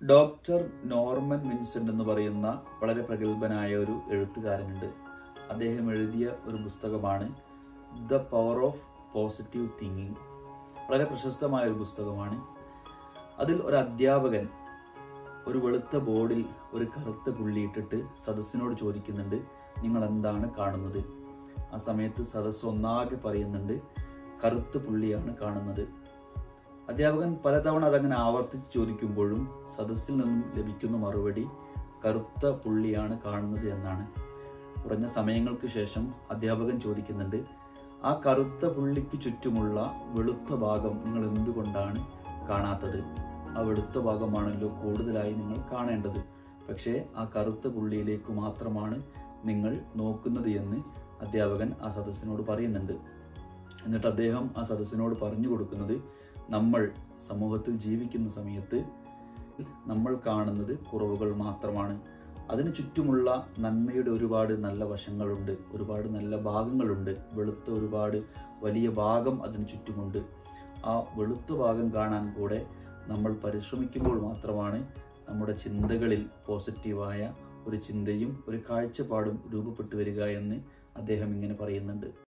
doctor Norman Vincent എന്ന് പറയുന്ന വളരെ പ്രഗത്ഭനായ ഒരു എഴുത്തുകാരനുണ്ട് അദ്ദേഹം എഴുതിയ ഒരു പുസ്തകമാണ് the power of positive thinking വളരെ പ്രശസ്തമായ ഒരു പുസ്തകമാണ് അതിൽ ഒരു അധ്യാപകൻ ഒരു വെളുത്ത ബോർഡിൽ ഒരു കറുത്ത പുള്ളിയിട്ടിട്ട് സദസ്സിനോട് ചോദിക്കുന്നുണ്ട് നിങ്ങൾ എന്താണ് കാണുന്നത് ആ സമയത്ത് സദസ്സ് ഒന്നാകെ പറയുന്നുണ്ട് കറുത്ത പുള്ളിയാണ് കാണുന്നത് അധ്യാപകൻ പലതവണ അതങ്ങനെ ആവർത്തിച്ച് ചോദിക്കുമ്പോഴും സദസ്സിൽ നിന്നും ലഭിക്കുന്ന മറുപടി കറുത്ത പുള്ളിയാണ് കാണുന്നത് എന്നാണ് കുറഞ്ഞ സമയങ്ങൾക്ക് ശേഷം അധ്യാപകൻ ചോദിക്കുന്നുണ്ട് ആ കറുത്ത പുള്ളിക്ക് ചുറ്റുമുള്ള വെളുത്ത ഭാഗം നിങ്ങൾ എന്തുകൊണ്ടാണ് കാണാത്തത് ആ വെളുത്ത ഭാഗമാണല്ലോ കൂടുതലായി നിങ്ങൾ കാണേണ്ടത് പക്ഷേ ആ കറുത്ത പുള്ളിയിലേക്ക് മാത്രമാണ് നിങ്ങൾ നോക്കുന്നത് എന്ന് അധ്യാപകൻ ആ സദസ്സിനോട് പറയുന്നുണ്ട് എന്നിട്ട് അദ്ദേഹം ആ സദസ്സിനോട് പറഞ്ഞു കൊടുക്കുന്നത് നമ്മൾ സമൂഹത്തിൽ ജീവിക്കുന്ന സമയത്ത് നമ്മൾ കാണുന്നത് കുറവുകൾ മാത്രമാണ് അതിനു ചുറ്റുമുള്ള നന്മയുടെ ഒരുപാട് നല്ല വശങ്ങളുണ്ട് ഒരുപാട് നല്ല ഭാഗങ്ങളുണ്ട് വെളുത്ത ഒരുപാട് വലിയ ഭാഗം അതിന് ചുറ്റുമുണ്ട് ആ വെളുത്ത ഭാഗം കാണാൻ കൂടെ നമ്മൾ പരിശ്രമിക്കുമ്പോൾ മാത്രമാണ് നമ്മുടെ ചിന്തകളിൽ പോസിറ്റീവായ ഒരു ചിന്തയും ഒരു കാഴ്ചപ്പാടും രൂപപ്പെട്ടു വരിക എന്ന് അദ്ദേഹം ഇങ്ങനെ പറയുന്നുണ്ട്